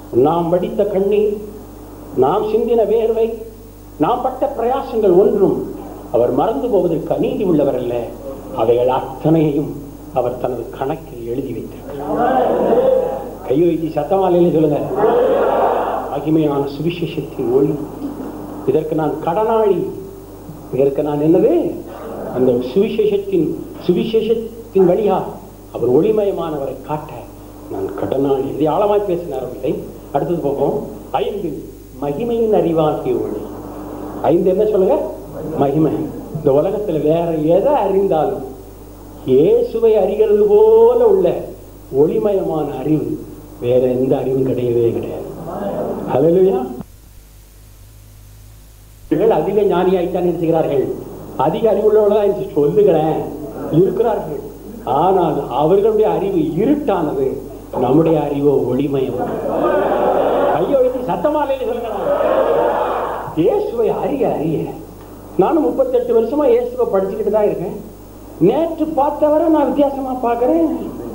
நாம் வடித்த கண்ணீர் நாம் சிந்தின வேர்வை நாம் பட்ட பிரயாசங்கள் ஒன்றும் அவர் மறந்து போவதற்கு அநீதி உள்ளவர் அல்ல அவைகள் அத்தனையையும் அவர் தனது கணக்கில் எழுதி வைத்திருக்கிறார் கையை வைத்து சத்தமாலையில சொல்லுங்க மகிமையான சுவிசேஷத்தின் ஒளி இதற்கு நான் கடனாளி இதற்கு நான் என்னது அந்த சுவிசேஷத்தின் சுவிசேஷத்தின் வழியா அவர் ஒளிமயமானவரை காட்ட நான் கடனாளி இதை ஆழமாய் பேசினார் இல்லை அடுத்தது போகும் ஐந்து மகிமையின் அறிவாகிய ஒளி ஐந்து என்ன சொல்லுங்க மகிமை இந்த உலகத்துல வேற எதை அறிந்தாலும் இயேசுவை அறிகிறது போல உள்ள ஒளிமயமான அறிவு வேற எந்த அறிவும் கிடையவே கிடையாது ஹalleluya இவர்கள் அதிக ஞானியாய்த்தான் இருக்கிறார்கள் அதிக அறிவுள்ளவர்களா என்று சொல்லுகிறேன் இருக்கிறார்கள் ஆனால் அவர்களுடைய அறிவு இருட்டானது நம்முடைய அறிவு ஒளிமயம் ஐயோ இது சத்தமாலையில சொல்லுங்க இயேசுவை அறிய அறிய நானும் முப்பத்தெட்டு வருஷமா இயேசுவை படிச்சுக்கிட்டு தான் இருக்கேன் நேற்று பார்த்தவரை நான் வித்தியாசமா பார்க்கிறேன்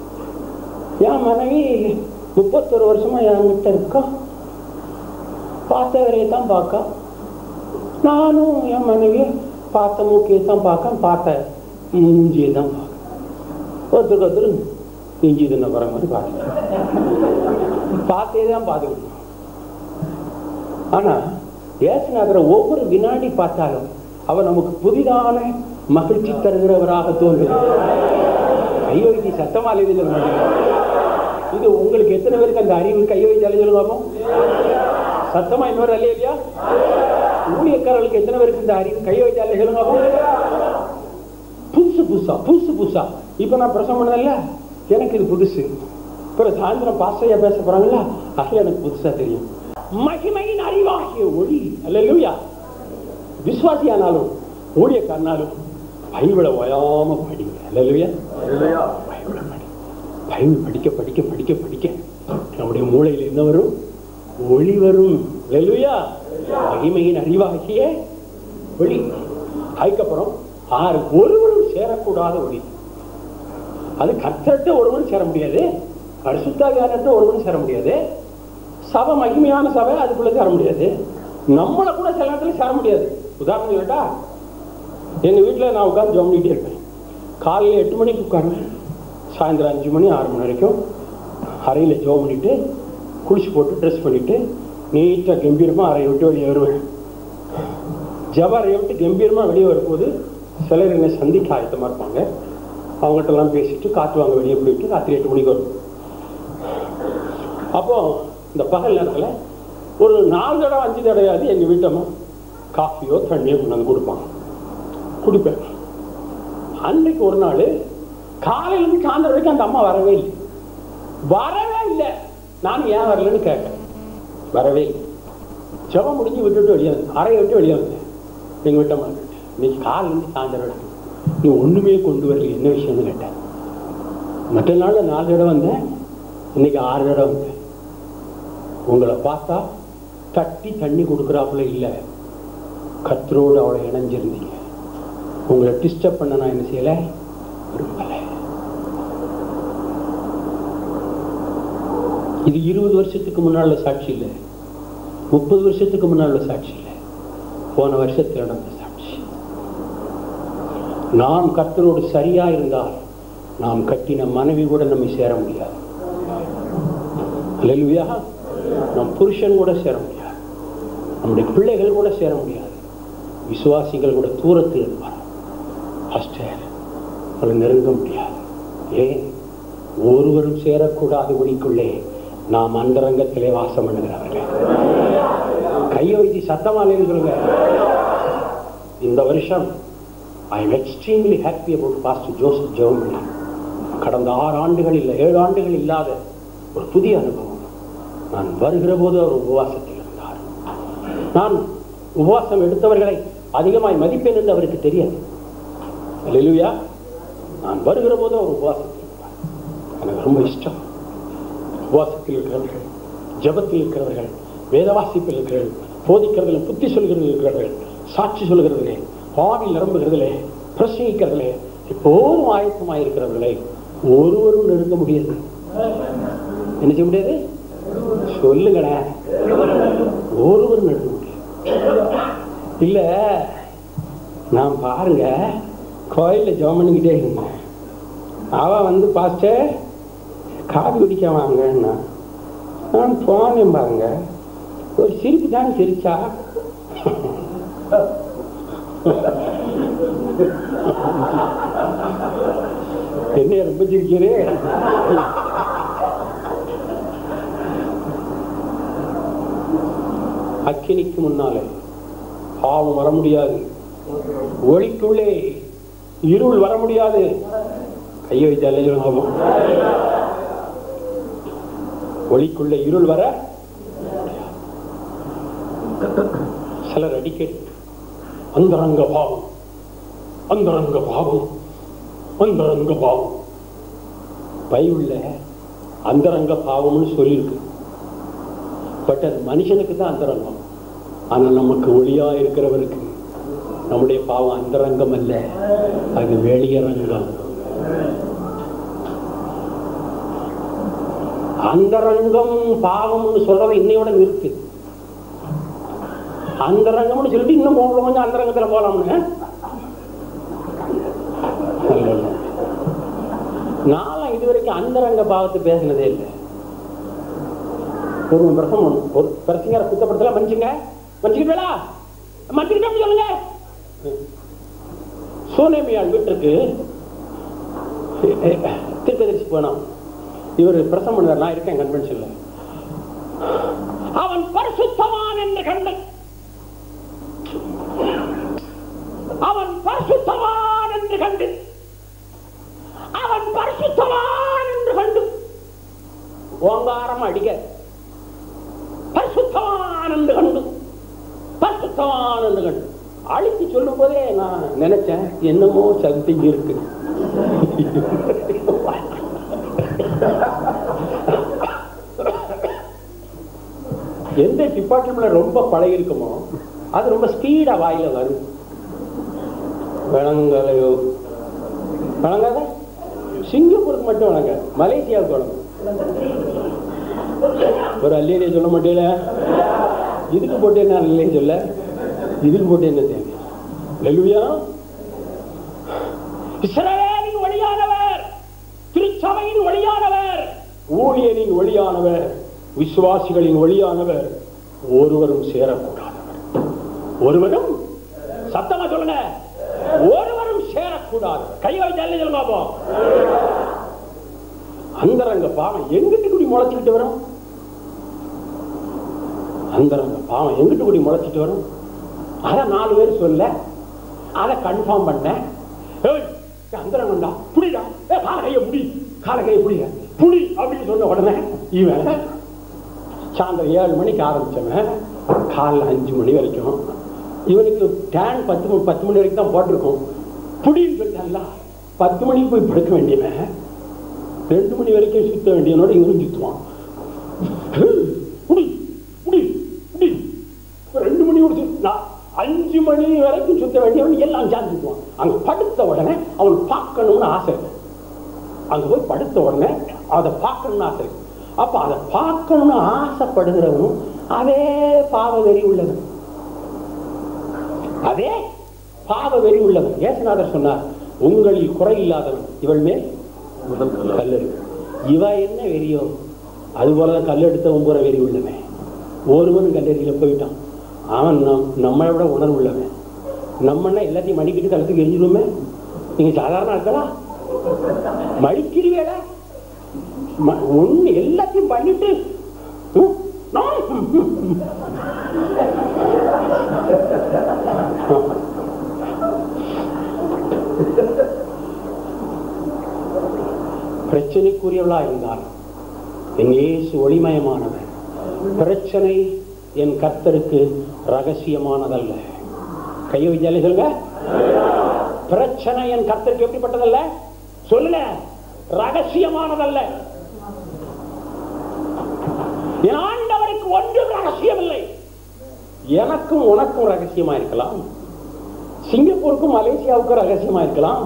என் மனைவி முப்பத்தொரு வருஷமா என்கிட்ட இருக்கா பார்த்தவரையே தான் பார்க்க நானும் என் மனைவி பார்த்த மூக்கையை தான் பார்க்க பார்த்த மூஞ்சியை தான் பார்க்க ஒருத்தருக்கு ஒருத்தர் இஞ்சி தின்ன போற மாதிரி பார்க்க பார்த்தே தான் பார்த்துக்கணும் ஆனா ஏசுநாதரை ஒவ்வொரு வினாடி பார்த்தாலும் அவர் நமக்கு புதிதான மகிழ்ச்சி தருகிறவராக தோன்றுகிறார் கையை வைத்து சத்தமால இது உங்களுக்கு எத்தனை பேருக்கு அந்த அறிவு கையை வைத்து அலைஞ்சல் பார்ப்போம் சத்தமா இன்னொரு அல்ல இல்லையா ஊழியக்காரர்களுக்கு எத்தனை பேருக்கு இந்த அறிவு கையை வைத்து அலைஞ்சல் பார்ப்போம் புதுசு புதுசா புதுசு புதுசா இப்ப நான் பிரசவம் பண்ணதில்ல எனக்கு இது புதுசு அப்புறம் சாயந்தரம் பாசையா பேச போறாங்களா அது எனக்கு புதுசா தெரியும் மகிமையின் அறிவாகிய ஒளி அல்லா விசுவாசியானாலும் ஊழியக்காரனாலும் பைபிளை ஓயாம படிங்க அல்லா பைபிளை படி பைபிள் படிக்க படிக்க படிக்க படிக்க நம்முடைய மூளையில் என்ன வரும் ஒளி வரும் அல்லா மகிமையின் அறிவாகிய ஒளி அதுக்கப்புறம் ஆறு ஒருவரும் சேரக்கூடாத ஒளி அது கத்தர்கிட்ட ஒருவரும் சேர முடியாது பரிசுத்தாவியார்கிட்ட ஒருவரும் சேர முடியாது சபை மகிமையான சபை அதுக்குள்ள சேர முடியாது நம்மளை கூட சில நேரத்தில் சேர முடியாது உதாரணம் கேட்டா எங்க வீட்டில் நான் உட்காந்து ஜோம் பண்ணிட்டே இருப்பேன் காலையில் எட்டு மணிக்கு உட்காருவேன் சாயந்தரம் அஞ்சு மணி ஆறு மணி வரைக்கும் அறையில் ஜோம் பண்ணிட்டு குளிச்சு போட்டு ட்ரெஸ் பண்ணிட்டு நீட்டாக கம்பீரமாக அறையை விட்டு வெளியே வருவேன் ஜப அறையை விட்டு கம்பீரமாக வெளியே வரும்போது சிலர் என்னை சந்திக்க ஆயத்தமாக இருப்பாங்க அவங்ககிட்ட எல்லாம் பேசிட்டு காற்று வாங்க வெளியே போயிட்டு ராத்திரி எட்டு மணிக்கு வரும் அப்போ இந்த பகல் நேரத்தில் ஒரு நாலு தடவை அஞ்சு தடவையாவது எங்கள் வீட்டம்மா காஃபியோ தண்ணியோ கொண்டு வந்து கொடுப்பாங்க குடிப்பேன் அன்னைக்கு ஒரு நாள் காலையிலேருந்து சாயந்தரம் வரைக்கும் அந்த அம்மா வரவே இல்லை வரவே இல்லை நான் ஏன் வரலன்னு கேட்கேன் வரவே இல்லை ஜபம் முடிஞ்சு விட்டுட்டு வெளியே வந்து அறையை விட்டு வெளியே வந்தேன் எங்கள் வீட்டம்மா கிட்ட இன்னைக்கு காலையிலேருந்து சாயந்தரம் வரைக்கும் நீ ஒன்றுமே கொண்டு வரல என்ன விஷயம்னு கேட்டேன் மற்ற நாள் நாலு தடவை வந்தேன் இன்னைக்கு ஆறு தடவை வந்தேன் உங்களை பார்த்தா தட்டி தண்ணி கொடுக்குறாப்புல இல்லை கத்தரோடு அவளை இணைஞ்சிருந்தீங்க உங்களை டிஸ்டர்ப் பண்ண நான் என்ன செய்யல விரும்பல இது இருபது வருஷத்துக்கு முன்னால சாட்சி இல்லை முப்பது வருஷத்துக்கு முன்னால சாட்சி இல்லை போன வருஷத்தில் நடந்த சாட்சி நாம் கர்த்தரோடு சரியா இருந்தால் நாம் கட்டின மனைவி கூட நம்மை சேர முடியாது அல்லேலூயா நம் புருஷன் கூட சேர முடியாது நம்முடைய பிள்ளைகள் கூட சேர முடியாது விசுவாசிகள் கூட தூரத்தில் இருப்பார் பாஸ்டர் அவளை நெருங்க முடியாது ஏன் ஒருவரும் சேரக்கூடாத ஒளிக்குள்ளே நாம் அந்தரங்கத்திலே வாசம் பண்ணுகிறவர்கள் கையை வைத்து சத்தமாலேன்னு சொல்லுங்க இந்த வருஷம் I am extremely happy about pastor Joseph Germany கடந்த ஆறு ஆண்டுகள் இல்லை ஏழு ஆண்டுகள் இல்லாத ஒரு புதிய அனுபவம் நான் வருகிற போது அவர் உபவாசத்தில் இருந்தார் நான் உபவாசம் எடுத்தவர்களை அதிகமாய் மதிப்பேன் என்று அவருக்கு தெரியாது அல்லேலூயா நான் வருகிற போது அவர் உபவாசத்தில் இருந்தார் எனக்கு ரொம்ப இஷ்டம் உபவாசத்தில் இருக்கிறவர்கள் ஜெபத்தில் இருக்கிறவர்கள் வேத வாசிப்பில் இருக்கிறவர்கள் போதிக்கிறதில் புத்தி சொல்கிறது இருக்கிறவர்கள் சாட்சி சொல்கிறதிலே பாவில் நிரம்புகிறதிலே பிரசங்கிக்கிறதிலே எப்போதும் ஆயத்தமாக இருக்கிறவர்களை ஒருவரும் நெருங்க முடியாது என்ன செய்ய முடியாது சொல்லுங்கடா ஒருவர் நடுக்க முடியல இல்ல நான் பாருங்க கோயில்ல ஜெபம் பண்ணிக்கிட்டே இருந்தேன் அவ வந்து பாஸ்டர் காபி குடிக்க வாங்கன்னா நான் போனேன் பாருங்க ஒரு சிரிப்பு தானே சிரிச்சா என்ன ரொம்ப சிரிக்கிறே அக்கினிக்கு முன்னாலே பாவம் வர முடியாது ஒளிக்குள்ளே இருள் வர முடியாது கையை வைத்தாலே சொல்லுங்க ஒளிக்குள்ளே இருள் வர சிலர் அடிக்கடி அந்தரங்க பாவம் அந்தரங்க பாவம் அந்தரங்க பாவம் பைபிள்ல அந்தரங்க பாவம்னு சொல்லியிருக்கு பட் அது மனுஷனுக்கு தான் அந்தரங்கம் ஆனா நமக்கு ஒளியா இருக்கிறவருக்கு நம்முடைய பாவம் அந்தரங்கம் அல்ல அது வெளியரங்கம் அந்தரங்கம் பாவம்னு சொல்றதை இன்னையோட நிறுத்து அந்தரங்கம்னு சொல்லிட்டு இன்னும் கொஞ்சம் கொஞ்சம் அந்தரங்கத்துல போலாம்னு நானும் இதுவரைக்கும் அந்தரங்க பாவத்தை பேசினதே இல்லை ஒரு பிரசம் ஒண்ணு. ஒரு பிரசங்கர குத்தப்படுத்தல மன்னிச்சுங்க மன்னிச்சுக்கிட்டா மன்னிச்சுக்கிட்டோம் சொல்லுங்க சோனேமியாள் வீட்டுக்கு திருக்கதரிசி போனோம் இவர் பிரசம் பண்ணுவார் நான் இருக்கேன் கன்வென்ஷன்ல அவன் பரிசுத்தவான் என்று கண்டன் அவன் பரிசுத்தவான் என்று கண்டு அவன் பரிசுத்தவான் என்று கண்டு ஓங்காரம் அடிக்க பரிசுத்தவான் என்று கண்டு பரிசுத்தவான் என்று கண்டு அழித்து சொல்லும் போதே நான் நினைச்சேன் என்னமோ சக்தி இருக்கு எந்த டிபார்ட்மெண்ட்ல ரொம்ப பழகி இருக்குமோ அது ரொம்ப ஸ்பீடா வாயில வரும் விளங்கலையோ வழங்காத சிங்கப்பூருக்கு மட்டும் வழங்க மலேசியாவுக்கு வழங்க ஒரு அல்லியே சொல்ல மாட்டேல இதுக்கு போட்டு என்ன அல்லையே சொல்ல இதுக்கு போட்டு என்ன தேவை லெலுவியா இஸ்ரவேலின் வழியானவர் திருச்சபையின் வழியானவர் ஊழியரின் வழியானவர் விசுவாசிகளின் வழியானவர் ஒருவரும் சேரக்கூடாதவர் ஒருவரும் சத்தமா சொல்லுங்க ஒருவரும் சேரக்கூடாது கை வைத்து சொல்லுங்க பாப்போம் அந்தரங்க பாவம் எங்கிட்டு கூடி முளைச்சிக்கிட்டு வரும் அந்தரங்க பாவம் எங்கிட்டு கூடி முளைச்சிட்டு வரும் அத நாலு பேர் சொல்ல அதை கன்ஃபார்ம் பண்ணேன் ஏய், அந்தரங்கம்டா புடிடா ஏ கால கைய புடி கால கைய புடிங்க புடி அப்படின்னு சொன்ன உடனே இவன் சாயந்தரம் ஏழு மணிக்கு ஆரம்பிச்சவன் காலைல அஞ்சு மணி வரைக்கும் இவனுக்கு டேன் பத்து மணி பத்து மணி வரைக்கும் தான் போட்டிருக்கும் புடின்னு சொல்லிட்டான்ல பத்து மணிக்கு போய் படுக்க வேண்டியவன் ரெண்டு மணி வரைக்கும் சுத்த வேண்டியவனோட இவனும் சுத்துவான் புடி புடி புடி ரெண்டு மணி ஒரு சுத்தா அஞ்சு மணி வரைக்கும் சுத்த வேண்டியவன் எல்லாம் சார்ந்து சுத்துவான் அங்க படுத்த உடனே அவன் பார்க்கணும்னு ஆசை இருக்கு. அங்க போய் படுத்த உடனே அதை பார்க்கணும்னு ஆசை இருக்கு. அப்ப அதை பார்க்கணும்னு ஆசைப்படுகிறவனும் அதே பாவ வெறி உள்ளவன் அதே பாவ வெறி உள்ளவன் ஏசுநாதர் சொன்னார் உங்களில் குறை இல்லாதவன் இவள் மேல் கல்லெடு இவ என்ன வெறியோ அது போலதான் கல்லெடுத்தவன் பூரா வெறி உள்ளவன் ஒருவனும் கல்லெறியில போயிட்டான் அவன் நம் நம்மளை விட உணர்வு உள்ளவன் நம்மன்னா எல்லாத்தையும் மடிக்கிட்டு கழுத்துக்கு எரிஞ்சிடுமே நீங்க சாதாரண ஆட்களா மடிக்கிறீங்களா ஒண்ணு எல்லாத்தையும் பண்ணிட்டு ம், நான் பிரச்சனைக்குரியவளா இருந்தால் என் இயேசு ஒளிமயமானவர் பிரச்சனை என் கர்த்தருக்கு ரகசியமானதல்ல கையை வைத்தாலே சொல்லுங்க பிரச்சனை என் கர்த்தருக்கு எப்படிப்பட்டதல்ல சொல்லுங்க ரகசியமானதல்ல என் ஆண்டவருக்கு ஒன்றும் ரகசியம் இல்லை எனக்கும் உனக்கும் ரகசியமா இருக்கலாம் சிங்கப்பூருக்கும் மலேசியாவுக்கும் ரகசியமா இருக்கலாம்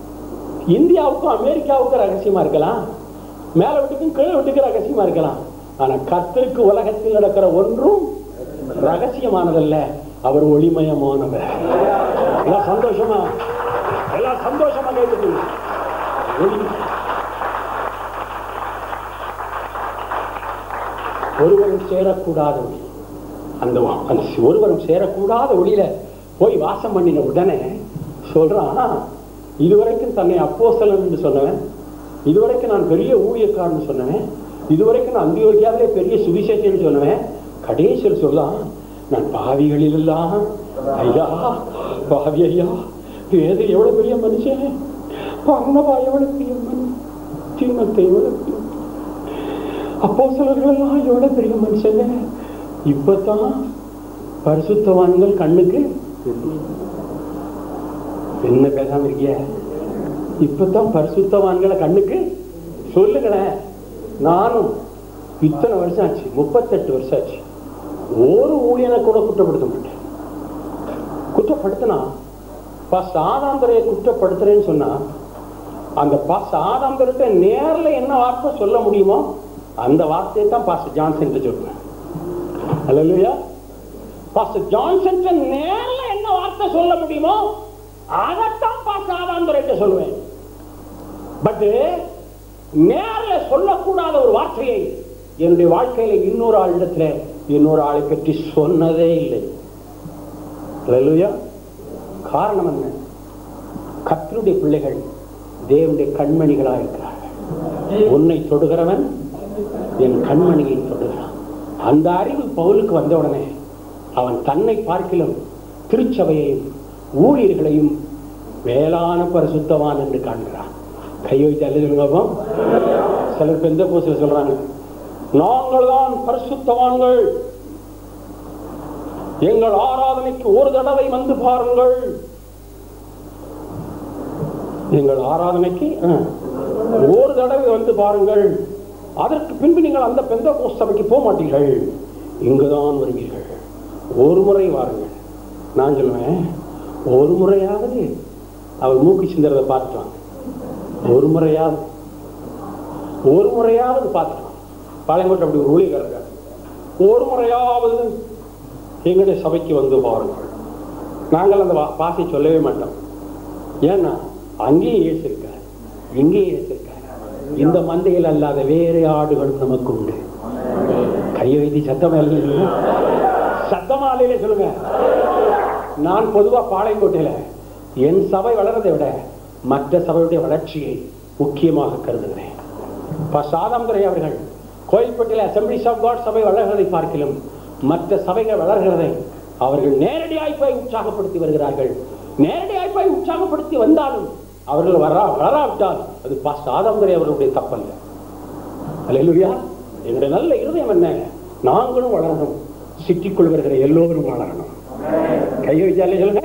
இந்தியாவுக்கும் அமெரிக்காவுக்கும் ரகசியமா இருக்கலாம் மேல வீட்டுக்கும் கீழே வீட்டுக்கும் ரகசியமா இருக்கலாம் ஆனா கர்த்தருக்கு உலகத்தில் நடக்கிற ஒன்றும் ரகசியமானதல்ல அவர் ஒளிமயமானவர் எல்லாம் சந்தோஷமா எல்லாம் சந்தோஷமா கேட்குது ஒளி ஒருவரும் சேரக்கூடாத ஒளி அந்த வா- அந்த ஒருவரும் சேரக்கூடாத ஒளியில போய் வாசம் பண்ணின உடனே சொல்றான் இதுவரைக்கும் தன்னை அப்போஸ்தலன் என்று சொன்னவன் இதுவரைக்கும் நான் பெரிய ஊழியக்காரன் சொன்னவன் இதுவரைக்கும் நான் அந்தியோகியாவிலே பெரிய சுவிசேஷன் சொன்னவன் கடைசியில் சொல்லலாம் நான் பாவிகளிலெல்லாம் ஐயா பாவி ஐயா வேது எவ்வளவு பெரிய மனுஷன் பர்ணபா எவ்வளவு பெரிய மனுஷன் தீமத்தை எவ்வளவு பெரிய அப்போ சிலர்களெல்லாம் எவ்வளவு பெரிய மனுஷங்க இப்பதான் பரிசுத்தவான்கள் கண்ணுக்கு என்ன பேசாம இருக்கிய இப்பதான் பரிசுத்தவான்களை கண்ணுக்கு சொல்லுங்களேன் நானும் இத்தனை வருஷம் ஆச்சு முப்பத்தெட்டு வருஷம் ஆச்சு ஒரு ஊழியனை கூட குற்றப்படுத்த மாட்டேன் குற்றப்படுத்தினா பாஸ் ஆதாந்தரையை குற்றப்படுத்துறேன்னு சொன்னா அந்த பாஸ் ஆதாந்தரத்தை நேர்ல என்ன வார்த்தை சொல்ல முடியுமோ அந்த வார்த்தையை தான் பாஸ் ஜான்சன் சொல்லுவேன் அல்லையா பாஸ் ஜான்சன் நேர்ல என்ன வார்த்தை சொல்ல முடியுமோ அதைத்தான் பாஸ் ஆதாந்தரைட்ட சொல்லுவேன் பட் நேர்ல சொல்லக்கூடாத ஒரு வார்த்தையை என்னுடைய வாழ்க்கையில இன்னொரு ஆளிடத்துல இன்னொரு ஆளை பற்றி சொன்னதே இல்லை அல்லேலூயா காரணம் என்ன கர்த்தருடைய பிள்ளைகள் தேவனுடைய கண்மணிகளா இருக்கிறார்கள் உன்னை தொடுகிறவன் என் கண்மணியை தொடுகிறான் அந்த அறிவு பவுலுக்கு வந்த உடனே அவன் தன்னை பார்க்கிலும் திருச்சபையையும் ஊழியர்களையும் மேலான பரிசுத்தவான் என்று காண்கிறான் கை வைத்து அல்ல சிலர் பெந்த பூசில சொல்றாங்க நாங்கள் தான் பரிசுத்தவான்கள் எங்கள் ஆராதனைக்கு ஒரு தடவை வந்து பாருங்கள் எங்கள் ஆராதனைக்கு ஆ, ஒரு தடவை வந்து பாருங்கள் அதற்கு பின்பு நீங்கள் அந்த பெந்த சபைக்கு போக மாட்டீர்கள் இங்குதான் வருவீர்கள் ஒரு முறை வாருங்கள் நான் சொல்லுவேன் ஒரு முறையாவது அவர் மூக்கு சிந்தறதை பார்த்துட்டான் ஒரு முறையாவது ஒரு முறையாவது பார்த்துட்டான் பாளையங்கோட்டை அப்படி ஒரு ஊழியர் இருக்கார் ஒரு முறையாவது எங்களுடைய சபைக்கு வந்து பாருங்கள் நாங்கள் அந்த வா- பாசை சொல்லவே மாட்டோம் ஏன்னா அங்கேயும் இயேசு இருக்கார் இங்கேயும் இயேசு இருக்கார் இந்த மந்தையில் அல்லாத வேறு ஆடுகளும் நமக்கு உண்டு கையை வைத்து சத்தமா எழுதுங்க சத்தமாலையிலே சொல்லுங்க நான் பொதுவா பாளையங்கோட்டையில என் சபை வளர்றதை விட மற்ற சபையுடைய வளர்ச்சியை முக்கியமாக கருதுகிறேன் இப்ப சாதாம்துரை அவர்கள் கோயில்பட்டியில் அசம்பிளிஸ் ஆஃப் காட் சபை வளர்கிறதை பார்க்கிலும் மற்ற சபைகள் வளர்கிறதை அவர்கள் நேரடியாய் போய் உற்சாகப்படுத்தி வருகிறார்கள் நேரடியாய் போய் உற்சாகப்படுத்தி வந்தாலும் அவர்கள் வரா வளராவிட்டால் அது பா சாதாம்துரை அவர்களுடைய தப்பல்ல அல்லேலூயா எங்களுடைய நல்ல இருதயம் என்ன நாங்களும் வளரணும் சிட்டிக்குள் வருகிற எல்லோரும் வளரணும் கையை வச்சாலே சொல்லுங்க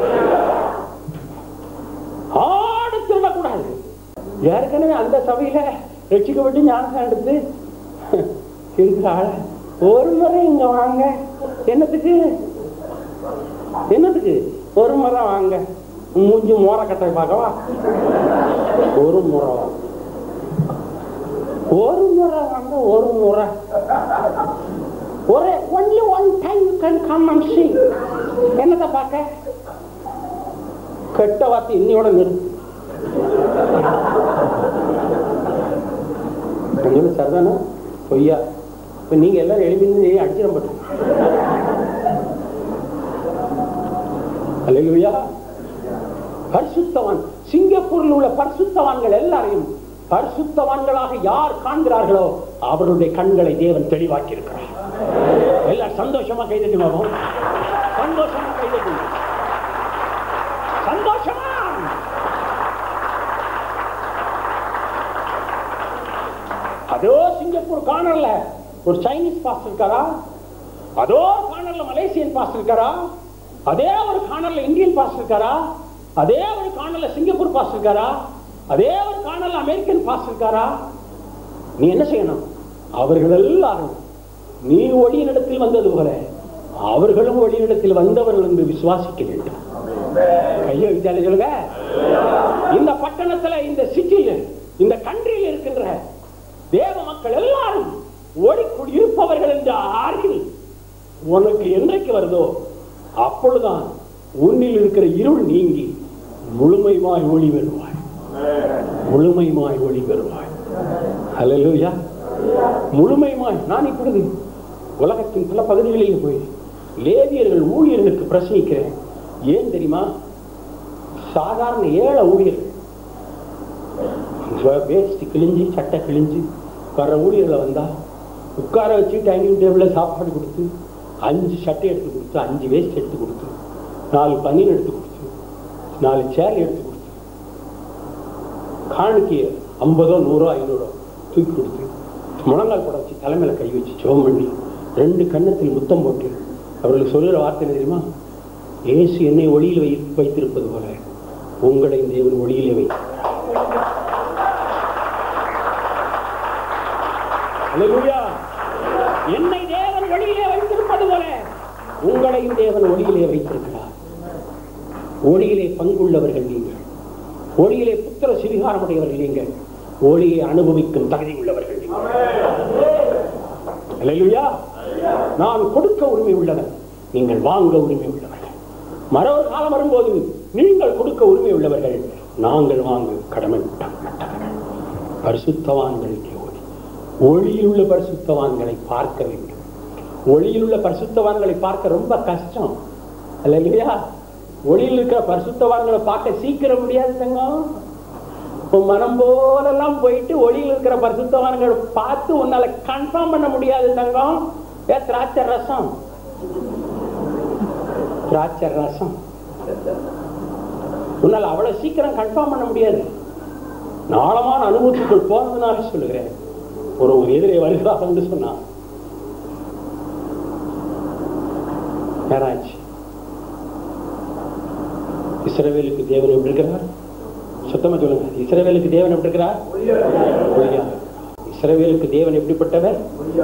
ஆடு திருடக்கூடாது ஏற்கனவே அந்த சபையில ரட்சிக்கப்பட்டு ஞானசம் எடுத்து இருக்கிற ஆள ஒரு முறை இங்க வாங்க என்னத்துக்கு என்னத்துக்கு ஒரு முறை வாங்க மூஞ்சி மோரக்கட்டை பார்க்கவா ஒரு முறை வாங்க. ஒரு முறை வாங்க ஒரு முறை ஒரே only one time you can come and see என்னத்தை பார்க்க கெட்ட வார்த்தை இன்னையோட நிறுத்து கொஞ்சம் சரிதானா பொய்யா இப்ப நீங்க எல்லாரும் எழுதி அடிச்சிடப்பட்டு அல்லையா பரிசுத்தவான் சிங்கப்பூரில் உள்ள பரிசுத்தவான்கள் எல்லாரையும் பரிசுத்தவான்களாக யார் காண்கிறார்களோ அவருடைய கண்களை தேவன் தெளிவாக்கி இருக்கிறார் எல்லாம் சந்தோஷமா கைதட்டி வரும் சந்தோஷமா கைதட்டி சந்தோஷமா அதோ சிங்கப்பூர் காணல ஒரு சைனீஸ் பாஸ்டர் இருக்காரா அதோ காணல மலேசியன் பாஸ்டர் இருக்காரா அதே ஒரு காணல இந்தியன் பாஸ்டர் இருக்காரா அதே ஒரு காணல சிங்கப்பூர் பாஸ்டர் இருக்காரா அதே ஒரு காணல அமெரிக்கன் பாஸ்டர் இருக்காரா நீ என்ன செய்யணும் அவர்கள் எல்லாரும் நீ ஒளியினிடத்தில் வந்தது போல அவர்களும் ஒளியினிடத்தில் வந்தவர்கள் என்று விசுவாசிக்க வேண்டும் கையை விசாரி சொல்லுங்க இந்த பட்டணத்துல இந்த சிட்டியில் இந்த கண்ட்ரியில் இருக்கின்ற தேவ மக்கள் எல்லாரும் ஒளி குடி இந்த அறிவு உனக்கு என்றைக்கு வருதோ அப்பொழுதுதான் உன்னில் இருக்கிற இருள் நீங்கி முழுமையாய் ஒளி பெறுவாய் முழுமையாய் ஒளி பெறுவாய் அல்லேலூயா முழுமையாய் நான் இப்பொழுது உலகத்தின் பல பகுதிகளிலே போய் லேவியர்கள் ஊழியர்களுக்கு பிரசங்கிக்கிறேன் ஏன் தெரியுமா சாதாரண ஏழை ஊழியர்கள் வேஸ்ட் கிழிஞ்சு சட்டை கிழிஞ்சு வர்ற ஊழியர்களை வந்தா உட்கார வச்சு டைனிங் டேபிளில் சாப்பாடு கொடுத்து அஞ்சு சட்டை எடுத்து கொடுத்து அஞ்சு வேஸ்ட் எடுத்து கொடுத்து நாலு பன்னீர் எடுத்து கொடுத்து நாலு சேர் எடுத்து கொடுத்து காணிக்கைய ஐம்பதோ நூறோ ஐநூறோ தூக்கி கொடுத்து முழங்கால் படம் வச்சு தலைமையில கை வச்சு ஜெபம் பண்ணி ரெண்டு கன்னத்தில் முத்தம் போட்டு அவர்களுக்கு சொல்லுற வார்த்தை என்ன தெரியுமா இயேசு என்னை ஒளியில் வை வைத்திருப்பது போல உங்களை தேவன் ஒளியிலே வைத்திருக்கிறார் அல்லேலூயா. என்னை தேவன் ஒளியிலே வைத்திருப்பது போல உங்களையும் தேவன் ஒளியிலே வைத்திருக்கிறார் ஒளியிலே பங்குள்ளவர்கள் நீங்கள் ஒளியிலே புத்திர சிவிகாரமுடையவர்கள் நீங்கள் ஒளியை அனுபவிக்கும் தகுதி உள்ளவர்கள் நீங்கள். அல்லேலூயா. நான் கொடுக்க உரிமை உள்ளவன் நீங்கள் வாங்க உரிமை உள்ளவர்கள் மறவர் காலம் வரும்போது நீங்கள் கொடுக்க உரிமை உள்ளவர்கள் நாங்கள் வாங்க கடமைப்பட்டவர்கள் பரிசுத்தவான்களுக்கு ஒளி ஒளியில் உள்ள பரிசுத்தவான்களை பார்க்க வேண்டும் ஒளியில் உள்ள பரிசுத்தவான்களை பார்க்க ரொம்ப கஷ்டம் அல்ல இல்லையா ஒளியில் இருக்கிற பரிசுத்தவான்களை பார்க்க சீக்கிரம் முடியாது தங்கம் உன் மனம் போலெல்லாம் போயிட்டு ஒளியில் இருக்கிற பரிசுத்தவான்களை பார்த்து உன்னால கன்ஃபார்ம் பண்ண முடியாது தங்கம் ஏ திராட்சை ரசம் திராட்சை ரசம் உன்னால் அவ்வளவு சீக்கிரம் கன்ஃபார்ம் பண்ண முடியாது ஆழமான அனுபவத்துக்குள் போனதுனால சொல்லுகிறேன் ஒரு ஒரு எதிரே வருகிறார் என்று சொன்னான் யாராச்சு இஸ்ரவேலுக்கு தேவன் எப்படி இருக்கிறார் சுத்தமா சொல்லுங்க இஸ்ரவேலுக்கு தேவன் எப்படி இருக்கிறார் ஒளியா. இஸ்ரவேலுக்கு தேவன் எப்படிப்பட்டவர்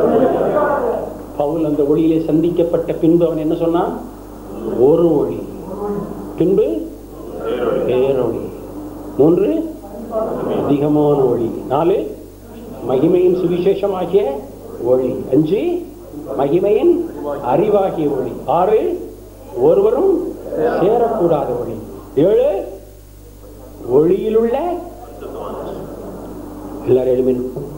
பவுல் அந்த ஒளியிலே சந்திக்கப்பட்ட பின்பு அவன் என்ன சொன்னான் ஒரு ஒளி பின்பு பேரொளி மூன்று அதிகமான ஒளி நாலு மகிமையின் சுவிசேஷமாகிய ஒளி அஞ்சு மகிமையின் அறிவாகிய ஒளி ஆறு ஒருவரும் சேரக்கூடாத ஒளி ஏழு ஒளியிலுள்ள எல்லாரும் எழுப்பி நிற்போம்.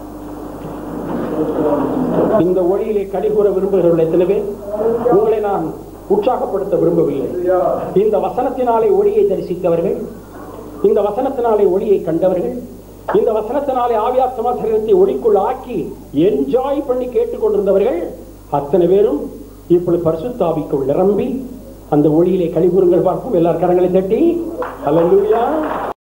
இந்த ஒளியிலே கடிகூற விரும்புகிறவர்கள் எத்தனை பேர் உங்களை நான் உற்சாகப்படுத்த விரும்பவில்லை இந்த வசனத்தினாலே ஒளியை தரிசித்தவர்கள் இந்த வசனத்தினாலே ஒளியை கண்டவர்கள் இந்த வசனத்தினாலே ஆவியாத்மா சரீரத்தை ஒளிக்குள் ஆக்கி என்ஜாய் பண்ணி கேட்டுக்கொண்டிருந்தவர்கள் அத்தனை பேரும் இப்பொழுது பரிசுத்தாவிக்குள் நிரம்பி அந்த ஒளியிலே கழிவுறுங்கள் பார்ப்போம் எல்லார் கரங்களை தட்டி அல்லேலூயா